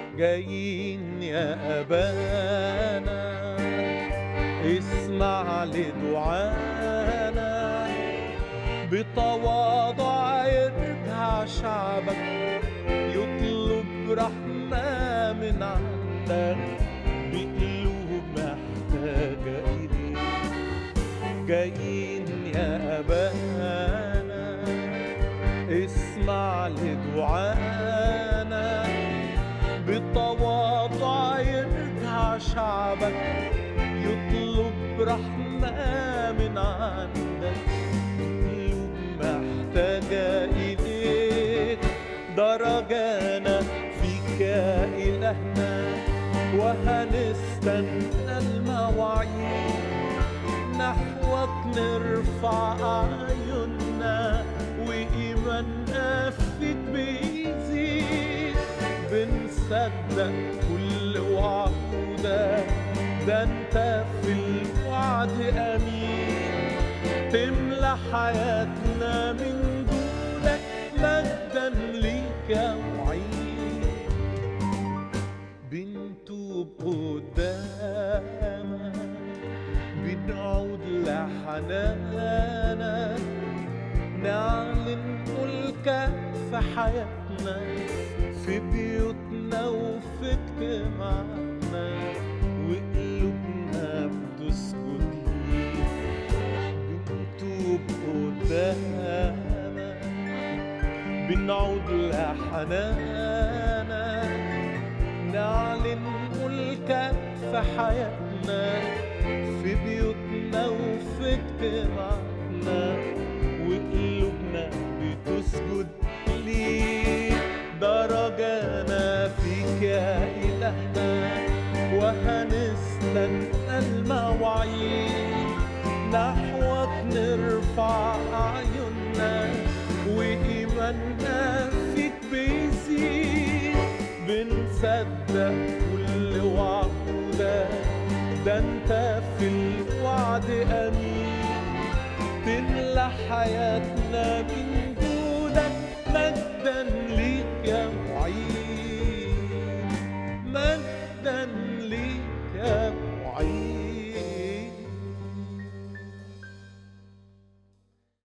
جايين يا أبانا اسمع لدعانا بتواضع يرجع شعبك يطلب رحمة من عندك بقلوب محتاجة إليك جايين يا أبانا اسمع لدعانا بتواضع يرجع شعبك يطلب رحمة من عندك قلوب محتاجة إليك درجانا فيك يا إلهنا وهنستنى المواعيد نحوك نرفع أعيننا وإيماننا فيك بيزيد بنصدق كل وعودك ده انت في الوعد أمين تملى حياتنا من جودك مجدا ليك يا معين بنتوب قدامك بنعود لحنانك نعلن ملكك في حياتنا في بيوتنا وفي اجتماعنا وقلوبنا بتسجد ليك بنتوب قدامك بنعود لحنانك نعلن ملكك في حياتنا في بيوتنا وفي اجتماعنا وقلوبنا بتسجد ليك درجانا فيك يا إلهنا وهنستنى المواعيد نحوك نرفع أعيننا وإيماننا فيك بيزيد بنصدق كل وعودك ده انت في الوعد امين تملى حياتنا من جودك مجدا